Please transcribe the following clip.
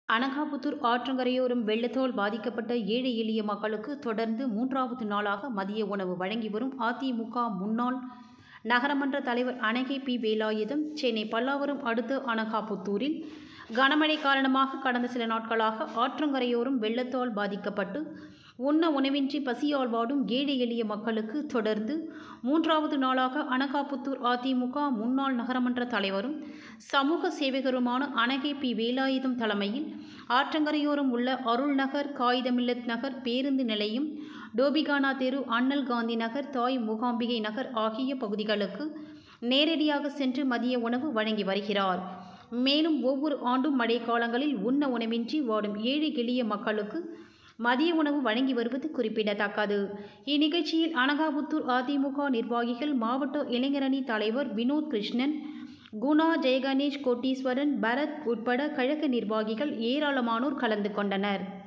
அனகாபுத்தூர் ஆற்றங்கரையோரம் வெள்ளத்தால் பாதிக்கப்பட்ட ஏழை எளிய மக்களுக்கு தொடர்ந்து மூன்றாவது நாளாக மதிய உணவு வழங்கி வரும் அதிமுக முன்னாள் நகரமன்ற தலைவர் அனகை பி வேலாயுதம் சென்னை பல்லாவரம் அடுத்த அனகாபுத்தூரில் கனமழை காரணமாக கடந்த சில நாட்களாக ஆற்றங்கரையோரம் வெள்ளத்தால் பாதிக்கப்பட்டு உண்ண உணவின்றி பசியால் வாடும் ஏழை எளிய மக்களுக்கு தொடர்ந்து மூன்றாவது நாளாக அனகாபுத்தூர் அதிமுக முன்னாள் நகரமன்ற தலைவரும் சமூக சேவகருமான அனகை பி வேலாயுதம் தலைமையில் ஆற்றங்கரையோரம் உள்ள அருள்நகர் காகிதமில்லத் நகர் பேருந்து நிலையம் டோபிகானா தெரு அண்ணல் காந்தி நகர் தாய் மூகாம்பிகை நகர் ஆகிய பகுதிகளுக்கு நேரடியாக சென்று மதிய உணவு வழங்கி வருகிறார் மேலும் ஒவ்வொரு ஆண்டும் மழை காலங்களில் உண்ண உணவின்றி வாடும் ஏழை எளிய மக்களுக்கு மதிய உணவு வழங்கி வருவது குறிப்பிடத்தக்கது இந்நிகழ்ச்சியில் அனகாபுத்தூர் அதிமுக நிர்வாகிகள் மாவட்ட இளைஞரணி தலைவர் வினோத் கிருஷ்ணன் குணா ஜெயகணேஷ் கோட்டீஸ்வரன் பரத் உட்பட கழக நிர்வாகிகள் ஏராளமானோர் கலந்து கொண்டனர்